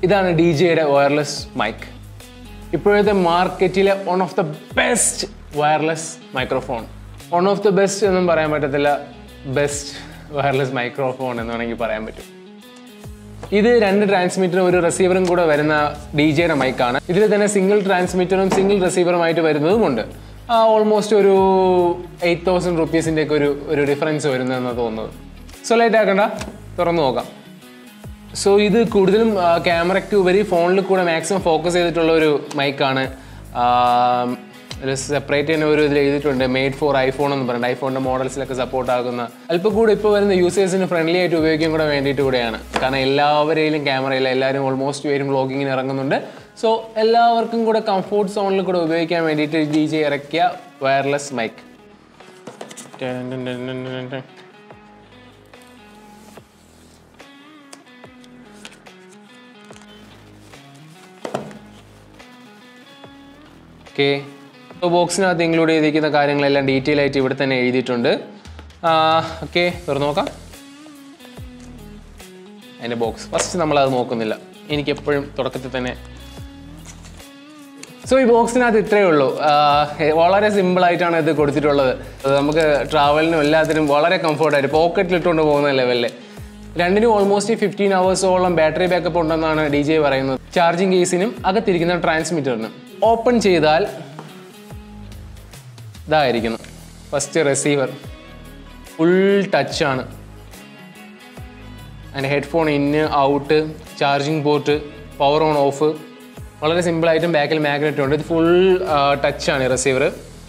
ഇതാണ് ഡി ജെയുടെ wireless mic ഇപ്പോഴത്തെ മാർക്കറ്റിലെ one of the best wireless microphone one of the best എന്നും പറയാൻ പറ്റത്തില്ല ബെസ്റ്റ് വയർലെസ് മൈക്രോഫോൺ എന്ന് വേണമെങ്കിൽ പറയാൻ പറ്റും ഇത് രണ്ട് ട്രാൻസ്മിറ്ററും ഒരു റിസീവറും കൂടെ വരുന്ന ഡി ജെയുടെ മൈക്കാണ് ഇതിൽ തന്നെ സിംഗിൾ ട്രാൻസ്മിറ്ററും സിംഗിൾ റിസീവറുമായിട്ട് വരുന്നതുമുണ്ട് ഓൾമോസ്റ്റ് ഒരു എയ്റ്റ് തൗസൻഡ് റുപ്പീസിൻ്റെ ഒക്കെ ഒരു ഒരു ഡിഫറൻസ് വരുന്നതെന്ന് തോന്നുന്നത് സോ ലൈറ്റ് ആക്കണ്ട തുറന്നു നോക്കാം സോ ഇത് കൂടുതലും ക്യാമറയ്ക്ക് ഉപരി ഫോണിൽ കൂടെ മാക്സിമം ഫോക്കസ് ചെയ്തിട്ടുള്ള ഒരു മൈക്കാണ് ഒരു സെപ്പറേറ്റ് തന്നെ ഒരു ഇതിൽ എഴുതിയിട്ടുണ്ട് മെയ്ഡ് ഫോർ ഐഫോൺ എന്ന് പറയുന്നത് ഐഫോണിൻ്റെ മോഡൽസിലൊക്കെ സപ്പോർട്ട് ആകുന്ന അല്പം കൂടെ ഇപ്പോൾ വരുന്ന യൂസേഴ്സിന് ഫ്രണ്ട്ലി ആയിട്ട് ഉപയോഗിക്കാൻ കൂടെ വേണ്ടിയിട്ട് കൂടെയാണ് കാരണം എല്ലാവരെയും ക്യാമറയിൽ എല്ലാവരും ഓൾമോസ്റ്റ് പേരും വ്ളോഗിങ്ങിന് ഇറങ്ങുന്നുണ്ട് സോ എല്ലാവർക്കും കൂടെ കംഫോർട്ട് സോണിൽ കൂടെ ഉപയോഗിക്കാൻ വേണ്ടിയിട്ട് ഡി ജെ ഇറക്കിയ വയർലെസ് മൈക്ക് ഓക്കെ ഇപ്പോൾ ബോക്സിനകത്ത് ഇൻക്ലൂഡ് ചെയ്തിരിക്കുന്ന കാര്യങ്ങളെല്ലാം ഡീറ്റെയിൽ ആയിട്ട് ഇവിടെ തന്നെ എഴുതിയിട്ടുണ്ട് ഓക്കെ തുറന്നു നോക്കാം അതിൻ്റെ ബോക്സ് ഫസ്റ്റ് നമ്മളത് നോക്കുന്നില്ല എനിക്ക് എപ്പോഴും തുടക്കത്തിൽ തന്നെ സോ ഈ ബോക്സിനകത്ത് ഇത്രയേ ഉള്ളൂ ആഹ് വളരെ സിമ്പിൾ ആയിട്ടാണ് ഇത് കൊടുത്തിട്ടുള്ളത് അത് നമുക്ക് ട്രാവലിനും എല്ലാത്തിനും വളരെ കംഫർട്ടായിട്ട് പോക്കറ്റിൽ ഇട്ടുകൊണ്ട് പോകുന്ന ലെവലിൽ രണ്ടിനും ഓൾമോസ്റ്റ് ഫിഫ്റ്റീൻ അവേഴ്സോളം ബാറ്ററി ബാക്കപ്പ് ഉണ്ടെന്നാണ് ഡി ജെ പറയുന്നത് ചാർജിങ് കേസിനും അകത്തിരിക്കുന്ന ട്രാൻസ്മിറ്ററിനും ഓപ്പൺ ചെയ്താൽ ഇതായിരിക്കുന്നു ഫസ്റ്റ് റിസീവർ ഫുൾ ടച്ചാണ് അതിൻ്റെ headphone in out charging port power on off വളരെ സിമ്പിളായിട്ടും ബാക്കിൽ മാഗ്നറ്റ് ഉണ്ട് ഇത് ഫുൾ ടച്ചാണ് റിസീവർ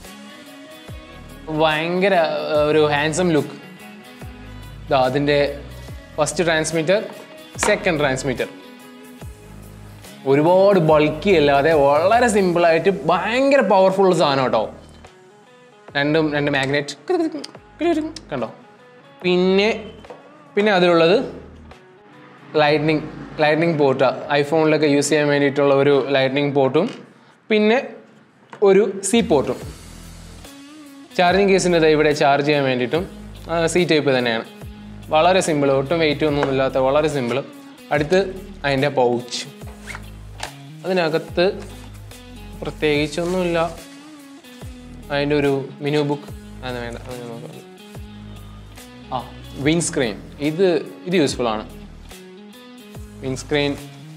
ഭയങ്കര ആ, ഒരു ഹാൻസം ലുക്ക് ഇതാ അതിൻ്റെ ഫസ്റ്റ് ട്രാൻസ്മിറ്റർ സെക്കൻഡ് ട്രാൻസ്മിറ്റർ ഒരുപാട് ബൾക്കി അല്ലാതെ വളരെ സിമ്പിളായിട്ട് ഭയങ്കര പവർഫുൾ സാധനം കേട്ടോ രണ്ടും രണ്ട് മാഗ്നറ്റ് കണ്ടോ പിന്നെ പിന്നെ അതിലുള്ളത് ലൈറ്റ്നിങ് ലൈറ്റ്നിങ് പോർട്ട് ഐഫോണിലൊക്കെ യൂസ് ചെയ്യാൻ വേണ്ടിയിട്ടുള്ള ഒരു ലൈറ്റ്നിങ് പോർട്ടും പിന്നെ ഒരു സി പോർട്ടും ചാർജിങ് കേസിൻ്റെ ദാ ഇവിടെ ചാർജ് ചെയ്യാൻ വേണ്ടിയിട്ടും സി ടൈപ്പ് തന്നെയാണ് വളരെ സിമ്പിൾ ഒട്ടും വെയിറ്റ് ഒന്നും ഇല്ലാത്ത വളരെ സിമ്പിൾ അടുത്ത് അതിൻ്റെ പൗച്ച് അതിനകത്ത് പ്രത്യേകിച്ചൊന്നുമില്ല അതിൻ്റെ ഒരു മിനു ബുക്ക് അത് വേണ്ട അത് ഞാൻ നോക്കാം ആ വിൻഡ് സ്ക്രീൻ ഇത് ഇത് യൂസ്ഫുൾ ആണ് വിൻഡ് സ്ക്രീൻ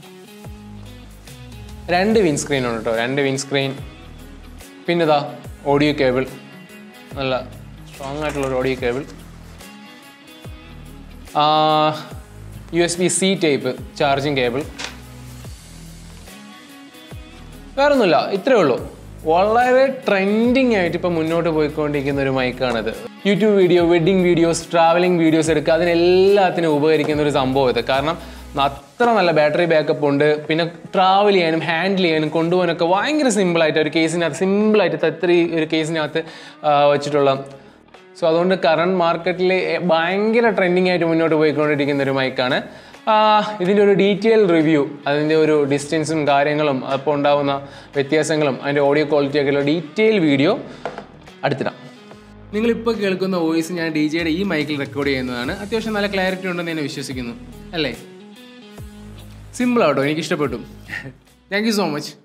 രണ്ട് വിൻഡ് സ്ക്രീൻ ഉണ്ട് കേട്ടോ രണ്ട് വിൻഡ് സ്ക്രീൻ പിന്നെ ഇതാ ഓഡിയോ കേബിൾ നല്ല സ്ട്രോങ് ആയിട്ടുള്ളൊരു audio cable U S B C type charging cable വേറൊന്നുമില്ല ഇത്രേ ഉള്ളൂ വളരെ ട്രെൻഡിങ് ആയിട്ട് ഇപ്പം മുന്നോട്ട് പോയിക്കൊണ്ടിരിക്കുന്ന ഒരു മൈക്കാണിത് YouTube video wedding videos travelling videos എടുക്കുക അതിനെല്ലാത്തിനും ഉപകരിക്കുന്ന ഒരു സംഭവം ഇത് കാരണം അത്ര നല്ല ബാറ്ററി ബാക്കപ്പ് ഉണ്ട് പിന്നെ ട്രാവൽ ചെയ്യാനും ഹാൻഡിൽ ചെയ്യാനും കൊണ്ടുപോകാനൊക്കെ ഭയങ്കര സിമ്പിളായിട്ട് ഒരു കേസിനകത്ത് സിമ്പിളായിട്ട് തത്രി ഒരു കേസിനകത്ത് ആ, വെച്ചിട്ടുള്ള സോ അതുകൊണ്ട് കറണ്ട് മാർക്കറ്റിൽ ഭയങ്കര ട്രെൻഡിങ് ആയിട്ട് മുന്നോട്ട് പോയിക്കൊണ്ടിരിക്കുന്ന ഒരു മൈക്കാണ് ഇതിൻ്റെ ഒരു ഡീറ്റെയിൽ റിവ്യൂ അതിൻ്റെ ഒരു ഡിസ്റ്റൻസും കാര്യങ്ങളും അപ്പോൾ ഉണ്ടാകുന്ന വ്യത്യാസങ്ങളും അതിൻ്റെ ഓഡിയോ ക്വാളിറ്റി ഒക്കെയുള്ള ഡീറ്റെയിൽ വീഡിയോ അടുത്തിടാം നിങ്ങളിപ്പോൾ കേൾക്കുന്ന വോയിസ് ഞാൻ ഡി ജെയുടെ ഈ മൈക്കിൽ റെക്കോർഡ് ചെയ്യുന്നതാണ് അത്യാവശ്യം നല്ല ക്ലാരിറ്റി ഉണ്ടെന്ന് ഞാൻ വിശ്വസിക്കുന്നു അല്ലേ സിമ്പിൾ ആട്ടോ എനിക്ക് ഇഷ്ടപ്പെട്ടു താങ്ക് യു സോ മച്ച്